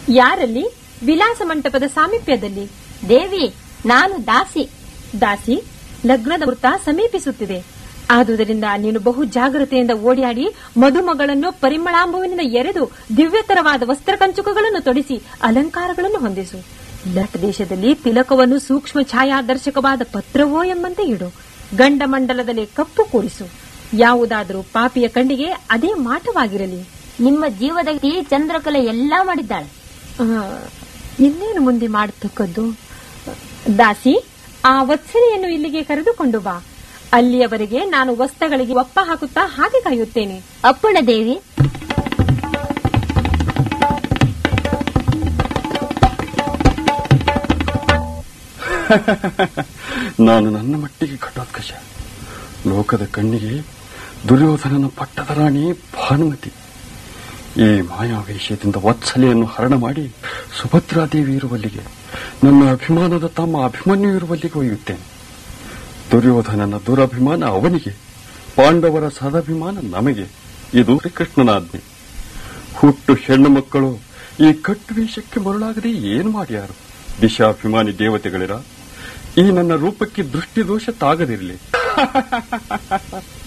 ಯಾರಲ್ಲಿ ವಿಲಾಸ ಮಂಟಪದ ಸಾಮೀಪ್ಯದಲ್ಲಿ ದೇವಿ ನಾನು ದಾಸಿ ದಾಸಿ ಲಗ್ನದ ವೃತ್ತ ಸಮೀಪಿಸುತ್ತಿದೆ ಆದುದರಿಂದ ನೀನು ಬಹು ಜಾಗ್ರತೆಯಿಂದ ಓಡಿಯಾಡಿ ಮದುಮಗಳನ್ನು ಪರಿಮಳಾಂಬುವಿನಿಂದ ಎರೆದು ದಿವ್ಯತರವಾದ ವಸ್ತ್ರಕಂಚುಕಗಳನ್ನು ತೊಡಿಸಿ ಅಲಂಕಾರಗಳನ್ನು ಹೊಂದಿಸು ಲಟ್ ದೇಶದಲ್ಲಿ ತಿಲಕವನ್ನು ಸೂಕ್ಷ್ಮ ಛಾಯಾದರ್ಶಕವಾದ ಪತ್ರವೋ ಎಂಬಂತೆ ಇಡು ಗಂಡ ಮಂಡಲದಲ್ಲಿ ಕಪ್ಪು ಕೂಡಿಸು ಯಾವುದಾದರೂ ಪಾಪಿಯ ಕಣ್ಣಿಗೆ ಅದೇ ಮಾಟವಾಗಿರಲಿ ನಿಮ್ಮ ಜೀವದ ಈ ಚಂದ್ರಕಲೆ ಎಲ್ಲಾ ಮಾಡಿದ್ದಾಳೆ ಆ, ಇನ್ನೇನು ಮುಂದೆ ಮಾಡತಕ್ಕದ್ದು ದಾಸಿ ಆ ವತ್ಸಲೆಯನ್ನು ಇಲ್ಲಿಗೆ ಕರೆದುಕೊಂಡು ಬಾ ಅಲ್ಲಿಯವರೆಗೆ ನಾನು ವಸ್ತಗಳಿಗೆ ಒಪ್ಪ ಹಾಕುತ್ತಾ ಹಾಗೆ ಕಾಯುತ್ತೇನೆ ಅಪ್ಪಣ ದೇವಿ ನಾನು ನನ್ನ ಮಟ್ಟಿಗೆ ಘಟೋತ್ಕಚ ಲೋಕದ ಕಣ್ಣಿಗೆ ದುರ್ಯೋಧನನ ಪಟ್ಟದ ರಾಣಿ ಭಾನುಮತಿ ಈ ಮಾಯಾವೇಶದಿಂದ ವತ್ಸಲೆಯನ್ನು ಹರಣ ಮಾಡಿ ಸುಭದ್ರಾದೇವಿ ಇರುವಲ್ಲಿಗೆ ನನ್ನ ಅಭಿಮಾನದ ತಮ್ಮ ಅಭಿಮನ್ಯು ಇರುವಲ್ಲಿಗೆ ಒಯ್ಯುತ್ತೇನೆ ದುರ್ಯೋಧನನ ದುರಭಿಮಾನ ಅವನಿಗೆ ಪಾಂಡವರ ಸದಭಿಮಾನ ನಮಗೆ ಇದು ಶ್ರೀಕೃಷ್ಣನ ಆಜ್ಞೆ ಹುಟ್ಟು ಹೆಣ್ಣು ಮಕ್ಕಳು ಈ ಕಟ್ಟುವೇಷಕ್ಕೆ ಮರುಳಾಗದೆ ಏನು ಮಾಡ್ಯಾರು ದಿಶಾಭಿಮಾನಿ ದೇವತೆಗಳಿರ ಈ ನನ್ನ ರೂಪಕ್ಕೆ ದೃಷ್ಟಿ ದೋಷ ತಾಗದಿರಲಿ